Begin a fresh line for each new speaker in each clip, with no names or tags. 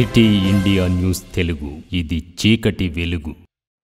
city India news Telugu ఇది చీకటి వెలుగు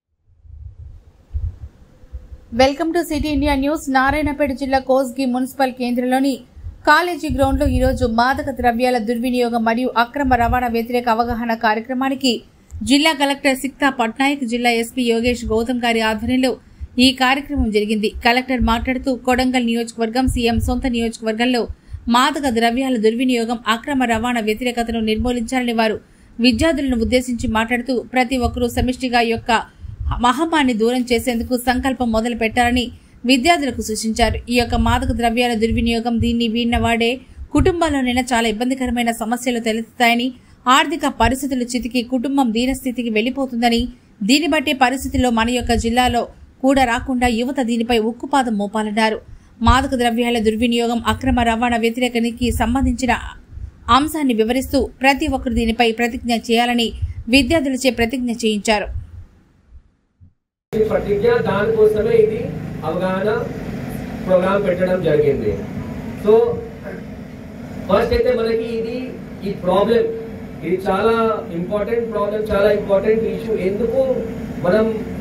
welcome to city India news Narayanpet జిల్లా కోస్గి మున్సిపల్ కేంద్రంలోని కాలేజీ గ్రౌండ్లో ఈరోజు మాదక ద్రవ్యాల దుర్వినియోగం మరియు అక్రమ రవాణా వ్యతిరేక అవగాహన కార్యక్రమానికి జిల్లా కలెక్టర్ సిక్తా పట్నాయక్ జిల్లా ఎస్పీ యోగేష్ గౌతమ్ గారి ఆధ్వర్యంలో ఈ కార్యక్రమం జరిగింది కలెక్టర్ మాట్లాడుతూ కొడంగల్ నియోజకవర్గం సీఎం సొంత నియోజకవర్గంలో మాదక ద్రవ్యాల దుర్వినియోగం అక్రమ రవాణా వ్యతిరేకతను నిర్మూలించాలని వారు విద్యార్థులను ఉద్దేశించి మాట్లాడుతూ ప్రతి ఒక్కరూ సమిష్టిగా యొక్క మహమ్మారిని దూరం చేసేందుకు సంకల్పం మొదలు పెట్టాలని విద్యార్థులకు సూచించారు ఈ యొక్క మాదక ద్రవ్యాల దుర్వినియోగం దీన్ని వీడిన వాడే కుటుంబాల్లోనైనా చాలా ఇబ్బందికరమైన సమస్యలు తలెత్తుతాయని ఆర్థిక పరిస్థితులు చితికి కుటుంబం దీనస్థితికి వెళ్లిపోతుందని దీన్ని బట్టి పరిస్థితుల్లో మన యొక్క జిల్లాలో కూడా రాకుండా యువత దీనిపై ఉక్కుపాదం మోపాలన్నారు మాదక ద్రవ్యాల దుర్వినియోగం అక్రమ రవాణా వ్యతిరేకానికి సంబంధించిన అంశాన్ని వివరిస్తూ ప్రతి ఒక్కరు దీనిపై ప్రతిజ్ఞ చేయాలని విద్యార్థులచే ప్రతిజ్ఞ చేయించారు
ఈ ప్రతిజ్ఞ దానికోసమే ఇది అవగాహన ప్రోగ్రామ్ పెట్టడం జరిగింది సో ఫస్ట్ అయితే మనకి ఇది ఈ ప్రాబ్లం ఇది చాలా ఇంపార్టెంట్ ప్రాబ్లం చాలా ఇంపార్టెంట్ ఇష్యూ ఎందుకు మనం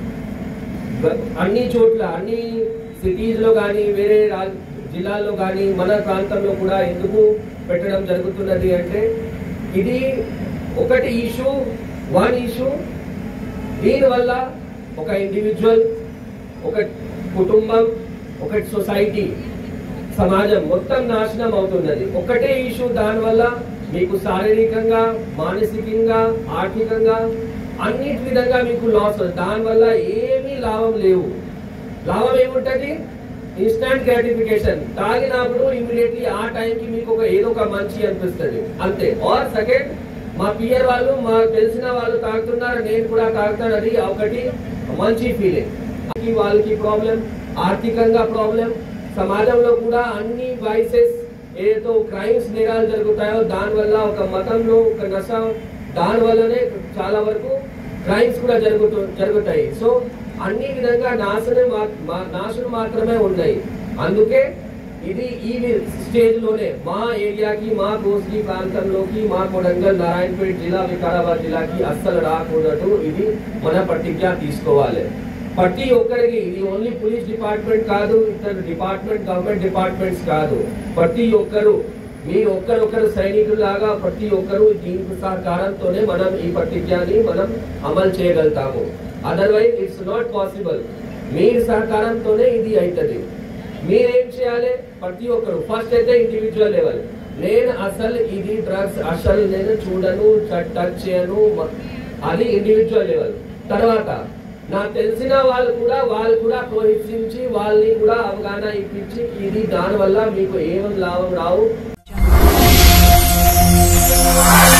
గ- అన్ని చోట్ల అన్ని సిటీస్ లో కానీ వేరే రా- జిల్లాల్లో కానీ మన ప్రాంతంలో కూడా ఎందుకు పెట్టడం జరుగుతున్నది అంటే ఇది ఒకటి ఇష్యూ వన్ ఇష్యూ దీనివల్ల ఒక ఇండివిజువల్ ఒక కుటుంబం ఒక సొసైటీ సమాజం మొత్తం నాశనం అవుతున్నది ఒకటే ఇష్యూ దానివల్ల మీకు శారీరకంగా మానసికంగా ఆర్థికంగా అన్నిటి విధంగా మీకు లాస్ దానివల్ల ఏమీ లాభం లేవు లాభం ఏముంటది ఇన్స్టాంట్ గ్రాటిఫికేషన్ తాగినప్పుడు ఇమీడియట్లీ ఆ టైంకి మీకు ఒక ఏదో ఒక మంచి అనిపిస్తుంది అంతే ఆర్ సెకండ్ మా పియర్ వాళ్ళు మా తెలిసిన వాళ్ళు తాగుతున్నారు నేను కూడా తాగుతాను అది ఒకటి మంచి ఫీలింగ్ వాళ్ళకి ప్రాబ్లం ఆర్థికంగా ప్రాబ్లం సమాజంలో కూడా అన్ని వైసెస్ ఏదో క్రైమ్స్ నేరాలు జరుగుతాయో దానివల్ల ఒక మతంలో ఒక నశ దాని వల్లనే చాలా వరకు క్రైమ్స్ కూడా జరుగుతూ జరుగుతాయి సో అన్ని విధంగా నాశనం మా- మా- నాశనం మాత్రమే ఉన్నాయి అందుకే ఇది ఈ స్టేజ్ లోనే మా ఏరియాకి మా కోస్గి ప్రాంతంలోకి మా కొడంగల్ నారాయణపేట జిల్లా వికారాబాద్ జిల్లాకి అస్సలు రాకూడదు ఇది మన ప్రతిజ్ఞ తీసుకోవాలి ప్రతి ఒక్కరికి ఇది ఓన్లీ పోలీస్ డిపార్ట్మెంట్ కాదు ఇతర డిపార్ట్మెంట్ గవర్నమెంట్ డిపార్ట్మెంట్స్ కాదు ప్రతి ఒక్కరు మీ ఒక్కరొక్కరు సైనికులాగా ప్రతి ఒక్కరు దీని సహకారంతోనే మనం ఈ ప్రతిజ్ఞని మనం అమలు చేయగలుగుతాము అదర్వైజ్ ఇట్స్ నాట్ పాసిబుల్ మీ సహకారంతోనే ఇది అవుతుంది మీరేం చేయాలి ప్రతి ఒక్కరు ఫస్ట్ అయితే ఇండివిజువల్ లెవెల్ నేను అసలు ఇది డ్రగ్స్ అసలు నేను చూడను టచ్ చేయను మ- అది ఇండివిజువల్ లెవెల్ తర్వాత నాకు తెలిసిన వాళ్ళు కూడా వాళ్ళు కూడా ప్రోత్సహించి వాళ్ళని కూడా అవగాహన ఇప్పించి ఇది దానివల్ల మీకు ఏమేం లాభం రావు